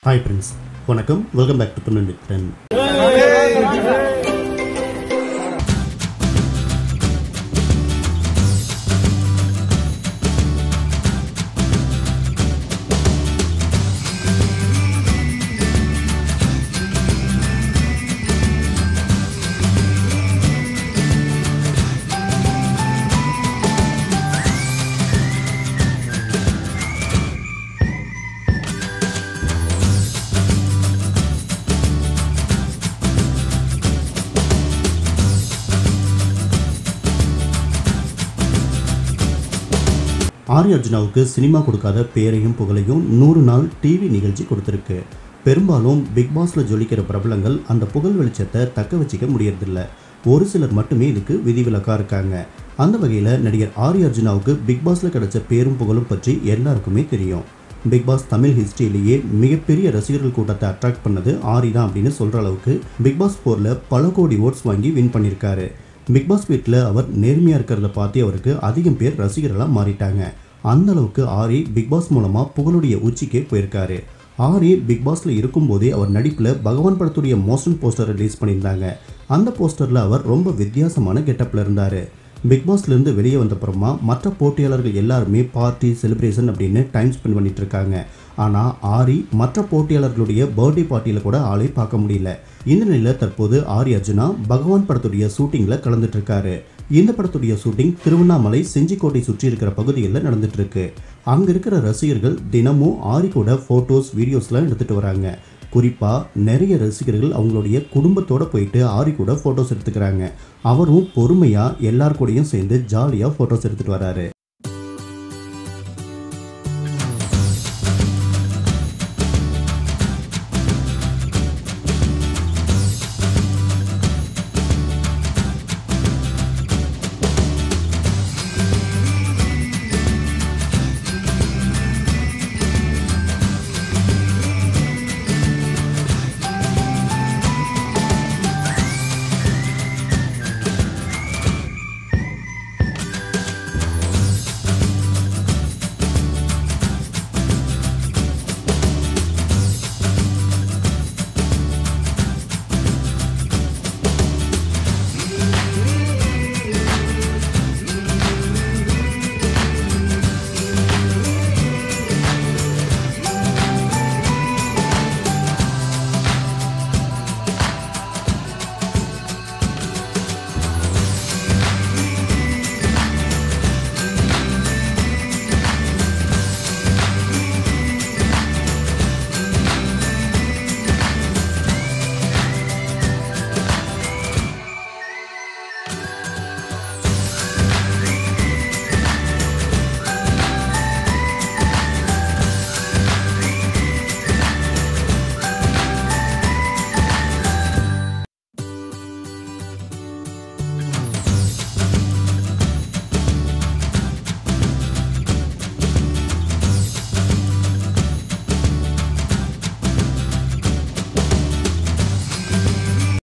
hi friends வணக்கம் welcome back to Tamil Mithran Aari அர்ஜுனாவுக்கு cinema கொடுக்காத பேரையும் புகழையும் நூறு நாள் டிவி நிகழ்ச்சி கொடுத்துருக்கு பெரும்பாலும் பிக் பாஸ்ல ஜொலிக்கிற பிரபலங்கள் அந்த புகழ் வெளிச்சத்தை தக்க வச்சிக்க முடியறதில்ல ஒரு சிலர் மட்டுமே இதுக்கு விதிவிலக்கா இருக்காங்க அந்த வகையில் நடிகர் ஆரி அர்ஜுனாவுக்கு பிக் பாஸ்ல கிடைச்ச பேரும் புகழும் பற்றி எல்லாருக்குமே தெரியும் பிக் பாஸ் தமிழ் ஹிஸ்டரியிலேயே மிகப்பெரிய ரசிகர்கள் கூட்டத்தை அட்ராக்ட் பண்ணது ஆரி தான் அப்படின்னு சொல்கிற அளவுக்கு பிக் பாஸ் ஃபோரில் பல கோடி ஓட்ஸ் வாங்கி வின் பண்ணியிருக்காரு பிக் பாஸ் வீட்டில் அவர் நேர்மையாக இருக்கிறத பார்த்து அவருக்கு அதிகம் பேர் ரசிகர்களாக மாறிட்டாங்க அந்த அளவுக்கு ஆரி பிக் பாஸ் மூலமாக புகழுடைய உச்சிக்கே போயிருக்காரு ஆரி பிக் பாஸ்ல இருக்கும்போதே அவர் நடிப்பில் பகவான் படத்துடைய மோஷன் போஸ்டர் ரிலீஸ் பண்ணியிருந்தாங்க அந்த போஸ்டரில் அவர் ரொம்ப வித்தியாசமான கெட்டப்பில் இருந்தார் பிக் பாஸ்லேருந்து வெளியே வந்தப்புறமா மற்ற போட்டியாளர்கள் எல்லாருமே பார்ட்டி செலிப்ரேஷன் அப்படின்னு டைம் ஸ்பெண்ட் பண்ணிட்டு இருக்காங்க ஆனால் ஆரி மற்ற போட்டியாளர்களுடைய பர்த்டே பார்ட்டியில் கூட ஆளை பார்க்க முடியல இந்த நிலையில் தற்போது ஆரி அர்ஜுனா பகவான் படத்துடைய ஷூட்டிங்கில் கலந்துட்டு இருக்காரு இந்த படத்துடைய ஷூட்டிங் திருவண்ணாமலை செஞ்சிக்கோட்டை சுற்றி இருக்கிற பகுதிகளில் நடந்துட்டு இருக்கு அங்கே இருக்கிற ரசிகர்கள் தினமும் ஆரி கூட ஃபோட்டோஸ் வீடியோஸ்லாம் எடுத்துகிட்டு வராங்க குறிப்பாக நிறைய ரசிகர்கள் அவங்களுடைய குடும்பத்தோட போயிட்டு ஆரி கூட ஃபோட்டோஸ் எடுத்துக்கிறாங்க அவரும் பொறுமையாக எல்லார் கூடயும் சேர்ந்து ஜாலியாக ஃபோட்டோஸ் எடுத்துகிட்டு வராரு